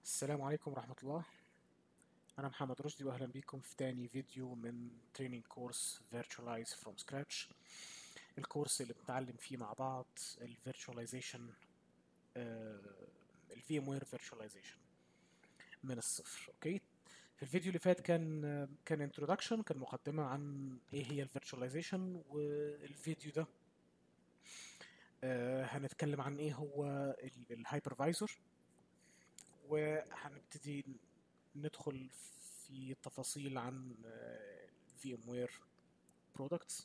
السلام عليكم ورحمة الله أنا محمد رشدي وأهلا بكم في تاني فيديو من تريننج كورس Virtualize from Scratch الكورس اللي بنتعلم فيه مع بعض ال Virtualization ال VMware Virtualization من الصفر أوكي في الفيديو اللي فات كان كان introduction كان مقدمة عن إيه هي ال Virtualization والفيديو ده آه، هنتكلم عن إيه هو الهايبرفايزر وهنبتدي ندخل في تفاصيل عن VMware products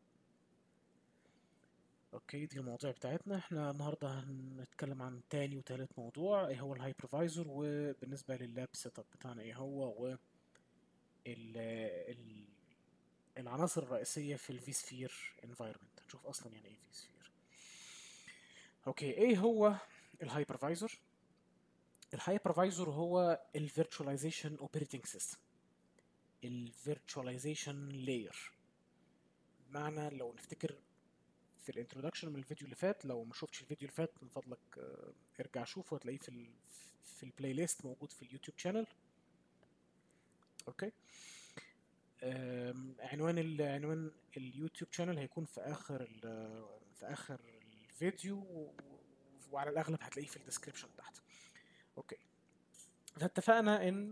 اوكي دي المواضيع بتاعتنا احنا النهارده هنتكلم عن تاني وتالت موضوع ايه هو الهايبرفايزر وبالنسبه لللاب سيت اب بتاعنا ايه هو و ال ال العناصر الرئيسيه في الفي سفير انفايرمنت هنشوف اصلا يعني ايه في سفير اوكي ايه هو الهايبرفايزر الهايبرفايزر هو الفيرتشواليزيشن اوبريتنج سيستم الفيرتشواليزيشن لاير معنى لو نفتكر في الانترودكشن من الفيديو اللي فات لو ما شفتش الفيديو اللي فات من فضلك آه، ارجع شوفه هتلاقيه في ال في البلاي ليست موجود في اليوتيوب شانل اوكي آم، عنوان ال- عنوان اليوتيوب شانل هيكون في اخر ال- في اخر الفيديو و- وعلى الاغلب هتلاقيه في الديسكربشن تحت اوكي فاتفقنا ان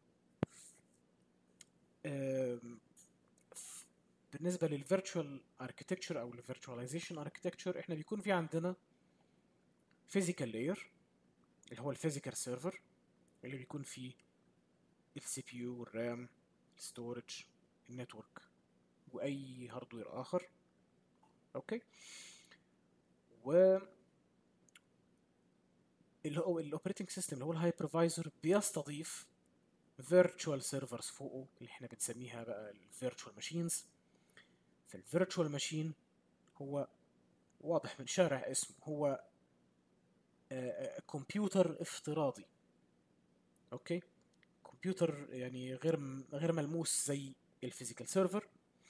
آم، ف- بالنسبه للفيرتشوال اركتكتشر او الفيرتشواليزيشن اركتكتشر احنا بيكون في عندنا فيزيكال لاير اللي هو الفيزيكال سيرفر اللي بيكون فيه السي بي يو والرام الستورج النتورك واي هاردوير اخر اوكي و اللي هو الاوبريتنج سيستم اللي هو الهايبرفايزر بيستضيف فيرتشوال سيرفرز فوقه اللي احنا بنسميها بقى الفيرتشوال ماشينز فالفيرتشوال ماشين هو واضح من شارع اسمه هو آه، آه، كمبيوتر افتراضي اوكي كمبيوتر يعني غير م- غير ملموس زي الفيزيكال سيرفر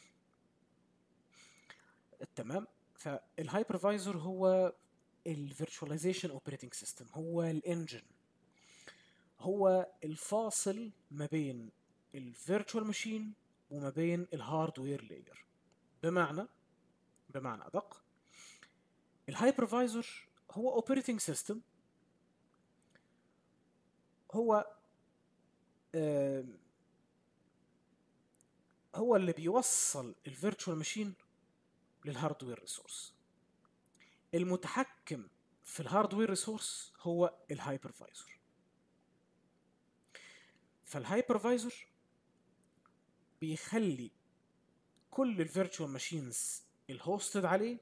تمام فالهايبرفايزر هو الفيرتشواليزيشن اوبريتنج سيستم هو الانجن هو الفاصل ما بين الفيرتشوال ماشين وما بين الهاردوير لاير بمعنى بمعنى ادق الهايبرفايزر هو اوبريتنج سيستم هو آم، هو اللي بيوصل الفيرتشوال ماشين للهاردوير ريسورس المتحكم في الهاردوير ريسورس هو الهايبرفايزر فالهايبرفايزر بيخلي كل الفيرتشوال ماشينز الهوستد عليه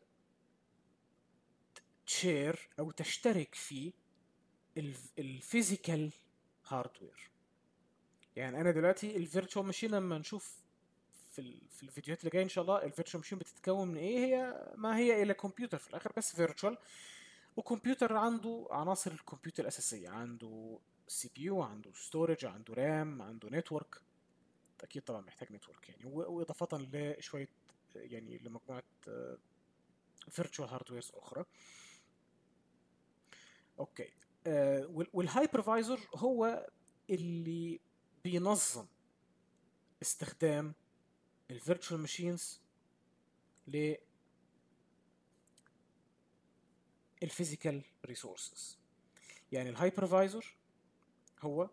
تشير او تشترك في الفيزيكال هاردوير يعني انا دلوقتي الفيرتشوال ماشين لما نشوف في ال- في الفيديوهات اللي جايه ان شاء الله الفيرتشوال ماشين بتتكون من ايه هي ما هي الا كمبيوتر في الاخر بس فيرتشوال وكمبيوتر عنده عناصر الكمبيوتر الاساسيه عنده سي بي يو عنده ستورج عنده رام عنده نتورك اكيد طبعا محتاج نتورك يعني و- واضافه لشويه يعني لمجموعه فيرتشوال هاردويرز اخرى اوكي آه، وال- والهايبرفايزر هو اللي بينظم استخدام الفيرتشوال ماشينز للفيزيكال ريسورسز يعني الهايبرفايزر هو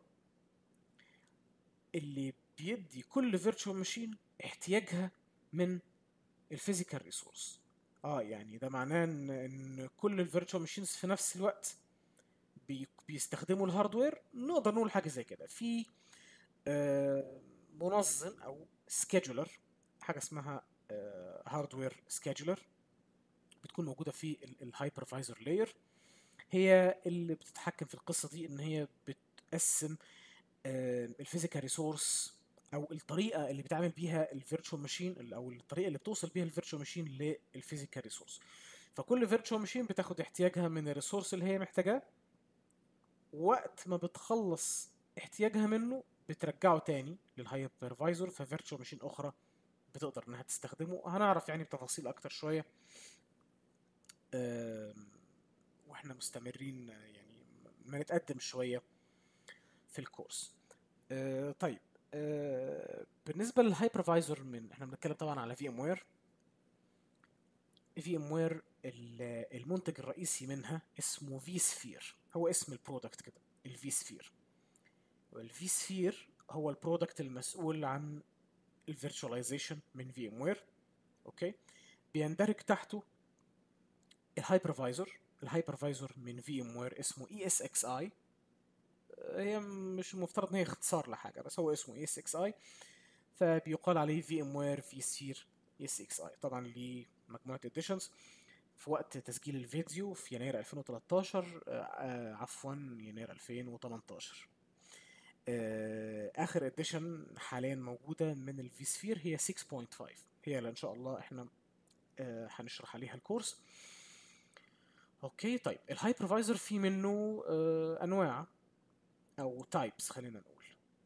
اللي بيدي كل فيرتشوال ماشين احتياجها من الفيزيكال ريسورس اه يعني ده معناه ان ان كل الفيرتشوال ماشينز في نفس الوقت بي بيستخدموا الهاردوير نقدر نقول حاجه زي كده في آه، منظم او سكيدولر حاجه اسمها هاردوير سكيدولر بتكون موجوده في الهايبرفايزر لاير هي اللي بتتحكم في القصه دي ان هي بتقسم الفيزيكال ريسورس او الطريقه اللي بتعمل بيها الفيرتشوال ماشين او الطريقه اللي بتوصل بيها الفيرتشوال ماشين للفيزيكال ريسورس فكل فيرتشوال ماشين بتاخد احتياجها من الريسورس اللي هي محتاجاه وقت ما بتخلص احتياجها منه بترجعه تاني للهايبرفايزر ففيرتشوال ماشين اخرى بتقدر انها تستخدمه هنعرف يعني بتفاصيل اكتر شويه آم، واحنا مستمرين آه، يعني ما نتقدم شويه في الكورس آه طيب آه بالنسبه للهايبرفايزر من احنا بنتكلم طبعا على في ام وير في ام وير المنتج الرئيسي منها اسمه في سفير هو اسم البرودكت كده الفي سفير والفي سفير هو البرودكت المسؤول عن الفيرتشواليزيشن من في ام وير اوكي بيندرج تحته الهايبرفايزر الهايبرفايزر من في ام وير اسمه اي اس اكس اي هي مش المفترض ان هي اختصار لحاجه بس هو اسمه اي اس اكس اي فبيقال عليه في ام وير في سفير اي اس اكس اي طبعا ليه مجموعه اديشنز في وقت تسجيل الفيديو في يناير 2013 آه عفوا يناير 2018 آه اخر اديشن حاليا موجوده من الفي سفير هي 6.5 هي اللي ان شاء الله احنا آه هنشرح عليها الكورس اوكي طيب الهايبرفايزر في منه آه انواع او تايبس خلينا نقول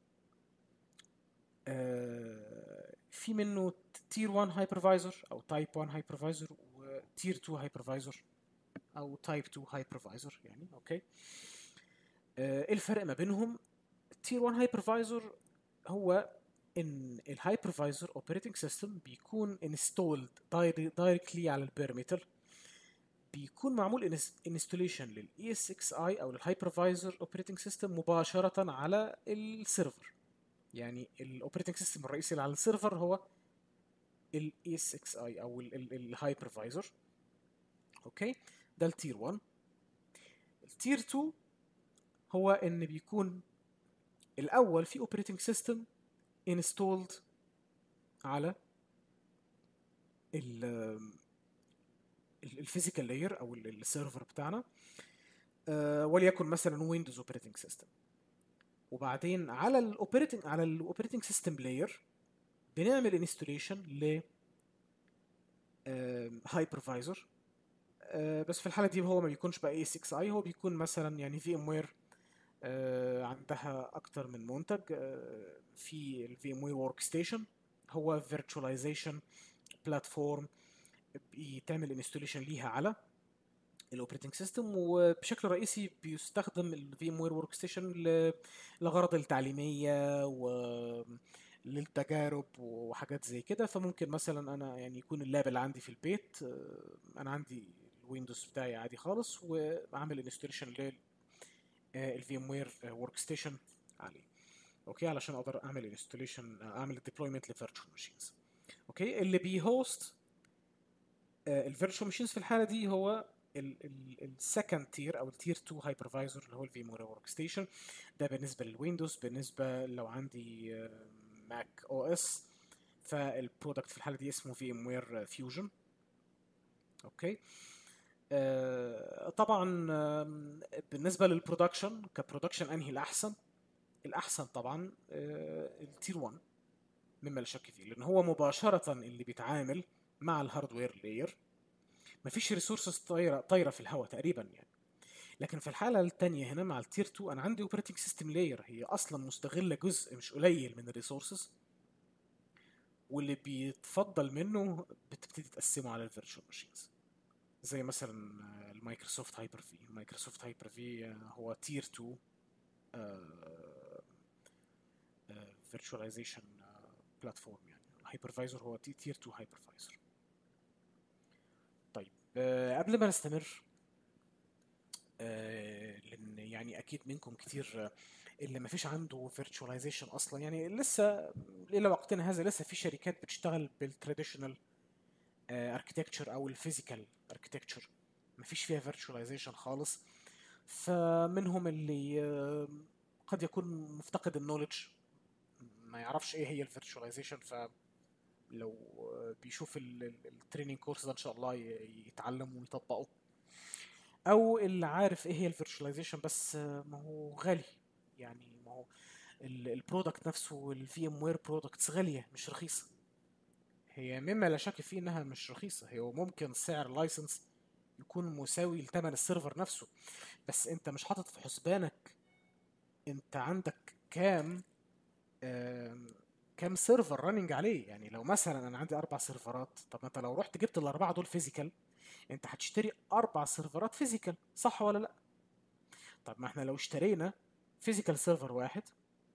آه في منه تير 1 هايبرفايزر او تايب 1 هايبرفايزر وتير 2 هايبرفايزر او تايب 2 هايبرفايزر يعني اوكي ايه الفرق ما بينهم تير 1 هايبرفايزر هو ان الهايبرفايزر اوبريتنج سيستم بيكون انستولد دايركتلي على البيرميتر بيكون معمول انستوليشن للاي اس اكس اي او للهايبرفايزر اوبريتنج سيستم مباشره على السيرفر يعني الاوبريتنج سيستم الرئيسي اللي على السيرفر هو الاي اس اكس اي او الهايبرفايزر اوكي ده التير 1 التير 2 هو ان بيكون الاول في اوبريتنج سيستم انستولد على الفيزيكال لاير او السيرفر بتاعنا أه وليكن مثلا ويندوز اوبريتنج سيستم وبعدين على الاوبريتنج على الاوبريتنج سيستم لاير بنعمل انستوليشن ل هايبرفايزر أه بس في الحاله دي هو ما بيكونش بقى اي 6 اي هو بيكون مثلا يعني في ام وير أه عندها اكتر من منتج أه في الفي ام وير ورك ستيشن هو فيرتشواليزيشن بلاتفورم بيتعمل انستوليشن ليها على الاوبريتنج سيستم وبشكل رئيسي بيستخدم الفي ام وير ورك ستيشن للغرض التعليميه و للتجارب وحاجات زي كده فممكن مثلا انا يعني يكون اللاب اللي عندي في البيت انا عندي الويندوز بتاعي عادي خالص واعمل انستوليشن لل الفي ام وير ورك ستيشن عليه اوكي علشان اقدر اعمل انستوليشن اعمل ديبلويمنت لفيرتشوال ماشينز اوكي اللي بيهوست الفيرتشوال ماشينز في الحاله دي هو السكند تير او التير 2 هايبرفايزر اللي هو الفي ام ورك ستيشن ده بالنسبه للويندوز بالنسبه لو عندي ماك او اس فالبرودكت في الحاله دي اسمه في ام وير فيوجن اوكي آه طبعا آه بالنسبه للبرودكشن كبرودكشن انهي الاحسن الاحسن طبعا آه التير 1 مما لا شك فيه لان هو مباشره اللي بيتعامل مع الهاردوير لاير مفيش ريسورسز طايره طايره في الهواء تقريبا يعني لكن في الحاله الثانيه هنا مع التير 2 انا عندي اوبريتنج سيستم لاير هي اصلا مستغله جزء مش قليل من الريسورسز واللي بيتفضل منه بتبتدي تقسمه على الفيرتشوال ماشينز زي مثلا المايكروسوفت هايبر في مايكروسوفت هايبر في هو تير 2 فيرتشواليزيشن بلاتفورم يعني الهايبرفايزر هو تير 2 هايبرفايزر طيب أه قبل ما نستمر أه لان يعني اكيد منكم كتير اللي ما فيش عنده فيرتشواليزيشن اصلا يعني لسه الى وقتنا هذا لسه في شركات بتشتغل بالتراديشنال اركتكتشر او الفيزيكال اركتكتشر ما فيش فيها فيرتشواليزيشن خالص فمنهم اللي أه قد يكون مفتقد النولج ما يعرفش ايه هي الفيرتشواليزيشن ف لو بيشوف التريننج كورس ده ان شاء الله يتعلم ويطبقه او اللي عارف ايه هي الفيرتشواليزيشن بس ما هو غالي يعني ما هو البرودكت نفسه الفي ام وير برودكتس غاليه مش رخيصه هي مما لا شك فيه انها مش رخيصه هي ممكن سعر لايسنس يكون مساوي لثمن السيرفر نفسه بس انت مش حاطط في حسبانك انت عندك كام كام سيرفر راننج عليه يعني لو مثلا انا عندي اربع سيرفرات طب انت لو رحت جبت الاربعه دول فيزيكال انت هتشتري اربع سيرفرات فيزيكال صح ولا لا طب ما احنا لو اشترينا فيزيكال سيرفر واحد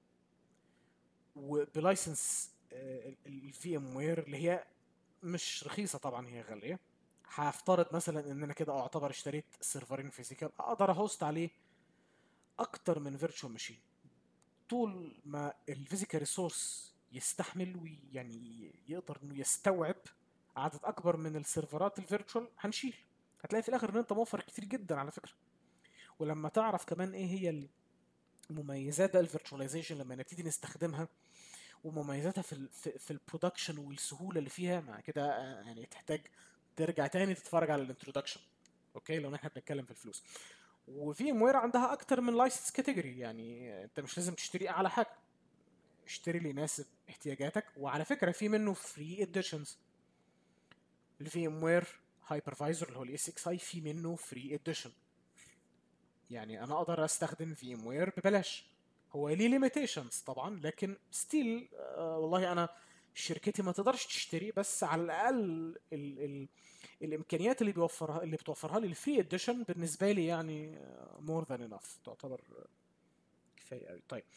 وبلايسنس الفي ام وير اللي هي مش رخيصه طبعا هي غاليه هفترض مثلا ان انا كده اعتبر اشتريت سيرفرين فيزيكال اقدر اهوست عليه اكتر من فيرتشوال ماشين طول ما الفيزيكال ريسورس يستحمل ويعني يقدر انه يستوعب عدد اكبر من السيرفرات الفيرتشوال هنشيل هتلاقي في الاخر ان انت موفر كتير جدا على فكره ولما تعرف كمان ايه هي المميزات الفيرتشواليزيشن لما نبتدي نستخدمها ومميزاتها في ال في, في البرودكشن والسهوله اللي فيها مع كده آه، يعني تحتاج ترجع تاني تتفرج على الانترودكشن اوكي لو احنا بنتكلم في الفلوس وفي ام وير عندها اكتر من لايسنس كاتيجوري يعني انت مش لازم تشتري اعلى حاجه اشتري اللي يناسب احتياجاتك وعلى فكره في منه فري اديشنز الفي ام وير هايبرفايزر اللي هو الاي 6 اي في منه فري اديشن يعني انا اقدر استخدم في ام وير ببلاش هو ليه ليميتيشنز طبعا لكن ستيل آه والله انا شركتي ما تقدرش تشتري بس على الاقل ال ال الامكانيات اللي بيوفرها اللي بتوفرها لي الفري اديشن بالنسبه لي يعني مور ذان انف تعتبر كفايه قوي طيب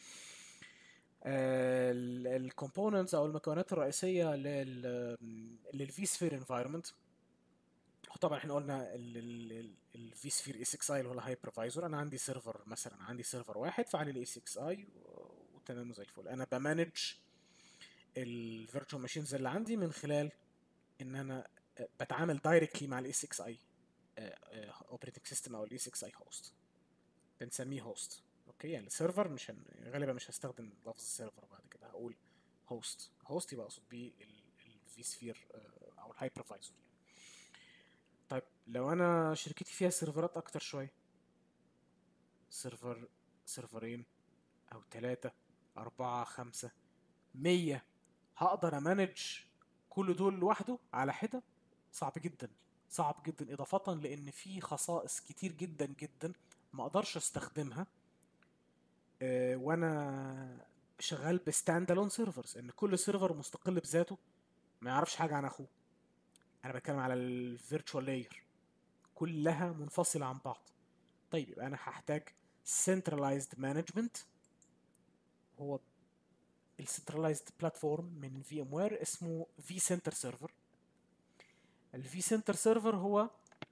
الكومبوننتس او المكونات الرئيسيه للفي سفير انفايرمنت طبعا احنا قلنا الفي سفير اي 6 اي اللي هو الهايبرفايزر انا عندي سيرفر مثلا عندي سيرفر واحد فعلي الاي 6 اي وتمام زي الفل انا بمانج الفيرتشوال ماشينز اللي عندي من خلال ان انا بتعامل دايركتلي مع الاي 6 اي اوبريتنج سيستم او الاي 6 اي هوست بنسميه هوست اوكي يعني السيرفر مش هن... غالبا مش هستخدم لفظ السيرفر بعد كده هقول هوست هوست يبقى اقصد بيه الفي سفير او الهايبرفايزر يعني طيب لو انا شركتي فيها سيرفرات اكتر شويه سيرفر سيرفرين او ثلاثة أربعة خمسة مية هقدر امانج كل دول لوحده على حدة صعب جدا صعب جدا اضافة لان في خصائص كتير جدا جدا ما اقدرش استخدمها أه وانا شغال بستاند الون سيرفرز ان كل سيرفر مستقل بذاته ما يعرفش حاجة عن اخوه انا بتكلم على الفيرتشوال لاير كلها منفصلة عن بعض طيب يبقى انا هحتاج centralized management هو السنترلايزد بلاتفورم من في ام وير اسمه في سنتر سيرفر الفي سنتر سيرفر هو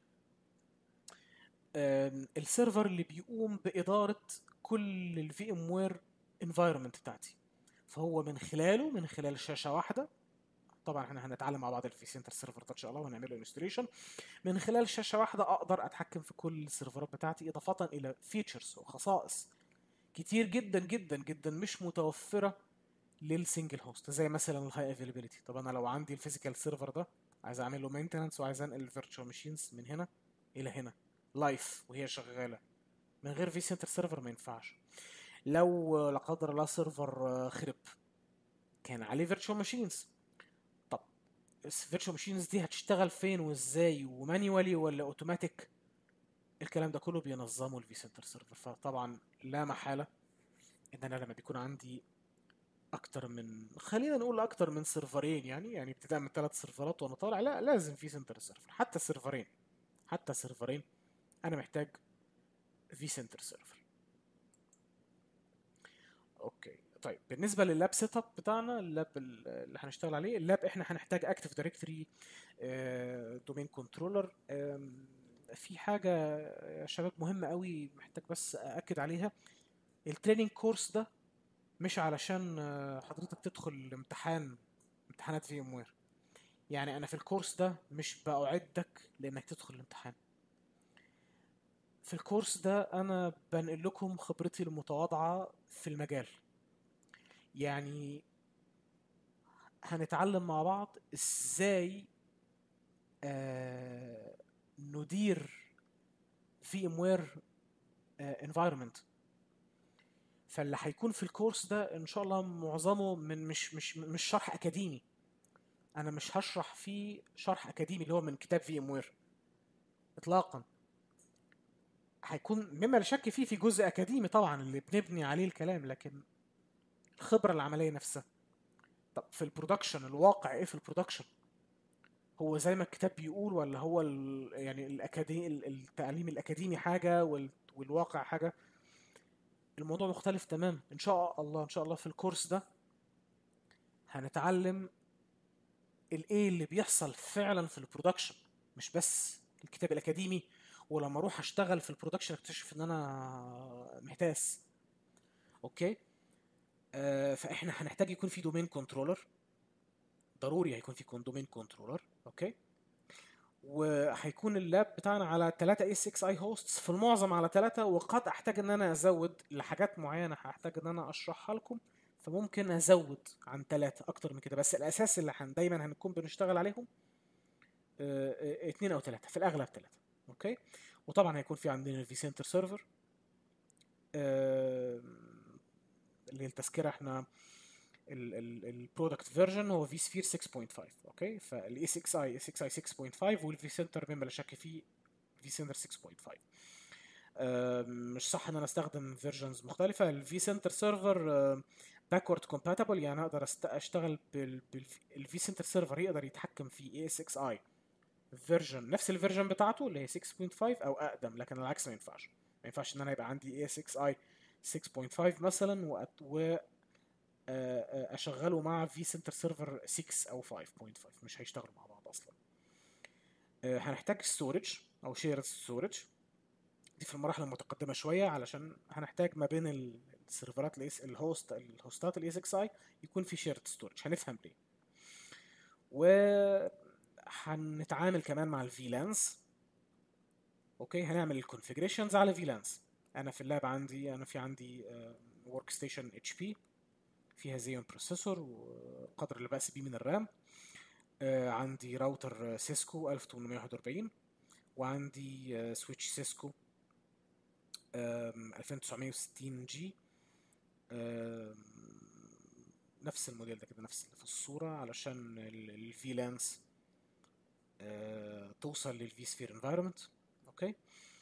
السيرفر اللي بيقوم بإدارة كل الفي ام وير انفايرمنت بتاعتي فهو من خلاله من خلال شاشة واحدة طبعا احنا هنتعلم مع بعض الفي سنتر سيرفر ان شاء الله وهنعمله انستليشن من خلال شاشه واحده اقدر اتحكم في كل السيرفرات بتاعتي اضافه الى فيتشرز وخصائص كتير جدا جدا جدا مش متوفره للسنجل هوست زي مثلا الهاي افيلابيلتي طب انا لو عندي الفيزيكال سيرفر ده عايز اعمل له مينتننس وعايز انقل الفيرتشوال ماشينز من هنا الى هنا لايف وهي شغاله من غير في سنتر سيرفر ما ينفعش لو لا قدر الله سيرفر خرب كان عليه فيرتشوال ماشينز طب الفيرتشوال ماشينز دي هتشتغل فين وازاي ومانيوالي ولا اوتوماتيك الكلام ده كله بينظمه الفي سنتر سيرفر فطبعا لا محاله ان انا لما بيكون عندي اكتر من خلينا نقول اكتر من سيرفرين يعني يعني ابتداء من ثلاث سيرفرات وانا طالع لا لازم في سنتر سيرفر حتى سيرفرين حتى سيرفرين انا محتاج في سنتر سيرفر اوكي طيب بالنسبه لللاب سيت اب بتاعنا اللاب اللي هنشتغل عليه اللاب احنا هنحتاج اكتف دايركتوري دومين كنترولر في حاجه يا شباب مهمه قوي محتاج بس ااكد عليها التريننج كورس ده مش علشان حضرتك تدخل امتحان امتحانات في ام وير يعني انا في الكورس ده مش باعدك لانك تدخل الامتحان في الكورس ده انا بنقل لكم خبرتي المتواضعه في المجال يعني هنتعلم مع بعض ازاي آه ندير في ام وير انفايرمنت فاللي هيكون في الكورس ده ان شاء الله معظمه من مش مش مش شرح اكاديمي انا مش هشرح فيه شرح اكاديمي اللي هو من كتاب في ام وير اطلاقا هيكون مما لا شك فيه في جزء اكاديمي طبعا اللي بنبني عليه الكلام لكن الخبره العمليه نفسها طب في البرودكشن الواقع ايه في البرودكشن هو زي ما الكتاب بيقول ولا هو يعني الاكاديمي التعليم الاكاديمي حاجه والواقع حاجه الموضوع مختلف تماما ان شاء الله ان شاء الله في الكورس ده هنتعلم الايه اللي بيحصل فعلا في البرودكشن مش بس الكتاب الاكاديمي ولما اروح اشتغل في البرودكشن اكتشف ان انا محتاس اوكي آه فاحنا هنحتاج يكون في دومين كنترولر ضروري هيكون في دومين كنترولر اوكي وهيكون اللاب بتاعنا على 3 اي 6 اي هوستس في المعظم على 3 وقد احتاج ان انا ازود لحاجات معينه هحتاج ان انا اشرحها لكم فممكن ازود عن 3 اكتر من كده بس الاساس اللي هن دايما هنكون بنشتغل عليهم آه، آه، اتنين او ثلاثه في الاغلب ثلاثه اوكي وطبعا هيكون في عندنا الفي سنتر سيرفر اللي هي التذكره احنا البرودكت فيرجن هو في سفير 6.5 اوكي فالاي 6 اي 6 اي 6.5 والفي سنتر مما لا شك فيه في سنتر 6.5 مش صح ان انا استخدم فيرجنز مختلفه الفي سنتر سيرفر باكورد كومباتبل يعني اقدر أست- اشتغل بالفي سنتر سيرفر يقدر يتحكم في اي 6 اي فيرجن نفس الفيرجن بتاعته اللي هي 6.5 او اقدم لكن العكس ما ينفعش ما ينفعش ان انا يبقى عندي اي 6 اي 6.5 مثلا وأت- و آه، آه، اشغله مع في سنتر سيرفر 6 او 5.5 مش هيشتغلوا مع بعض اصلا آه، هنحتاج ستورج او شير ستورج دي في المراحل المتقدمه شويه علشان هنحتاج ما بين ال- السيرفرات الاس الهوست الهوستات الاي 6 اي يكون في شيرد ستورج هنفهم ليه و هنتعامل كمان مع الفي لانس اوكي هنعمل الكونفيجريشنز على في لانس انا في اللاب عندي انا في عندي ورك ستيشن اتش بي فيها زيون بروسيسور وقدر اللي بأس بيه من الرام آه، عندي راوتر سيسكو 1841 وعندي آه، سويتش سيسكو آم، 2960 جي آم، نفس الموديل ده كده نفس اللي في الصورة علشان الفي لانس توصل للفي سفير انفايرمنت اوكي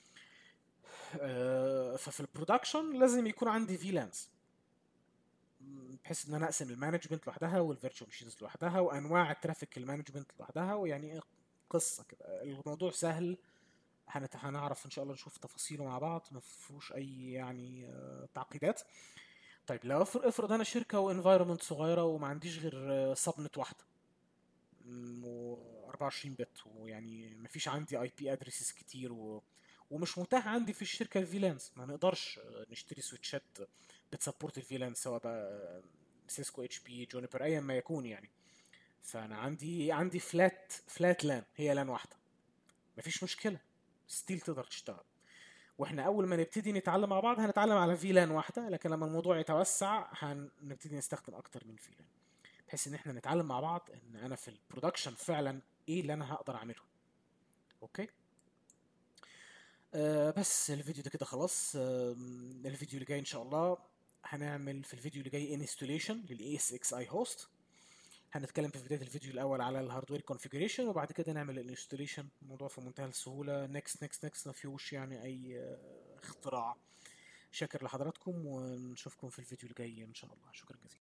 آه، ففي البرودكشن لازم يكون عندي في لانس بحيث ان انا اقسم المانجمنت لوحدها والفيرتشوال ماشينز لوحدها وانواع الترافيك المانجمنت لوحدها ويعني ايه قصه كده الموضوع سهل هنت- هنعرف ان شاء الله نشوف تفاصيله مع بعض ما فيهوش اي يعني آه، تعقيدات طيب لو افرض افرض انا شركه وانفايرمنت صغيره وما عنديش غير سبنت واحده م- و 24 بت ويعني ما فيش عندي اي بي ادريسز كتير و... ومش متاح عندي في الشركه الفيلانس ما نقدرش آه، نشتري سويتشات بتسبورت الفيلانس سواء بقى سيسكو اتش بي جونيبر ايا ما يكون يعني فانا عندي عندي فلات فلات لان هي لان واحده مفيش مشكله ستيل تقدر تشتغل واحنا اول ما نبتدي نتعلم مع بعض هنتعلم على فيلان واحده لكن لما الموضوع يتوسع هنبتدي نستخدم اكتر من فيلان بحيث ان احنا نتعلم مع بعض ان انا في البرودكشن فعلا ايه اللي انا هقدر اعمله اوكي آه بس الفيديو ده كده خلاص آه الفيديو اللي جاي ان شاء الله هنعمل في الفيديو اللي جاي انستوليشن للاي اس اكس اي هوست هنتكلم في بدايه الفيديو الاول على الهاردوير كونفيجريشن وبعد كده نعمل الانستوليشن الموضوع في منتهى السهوله نكست نكست نكست ما فيهوش يعني اي آه، اختراع شاكر لحضراتكم ونشوفكم في الفيديو الجاي ان شاء الله شكرا جزيلا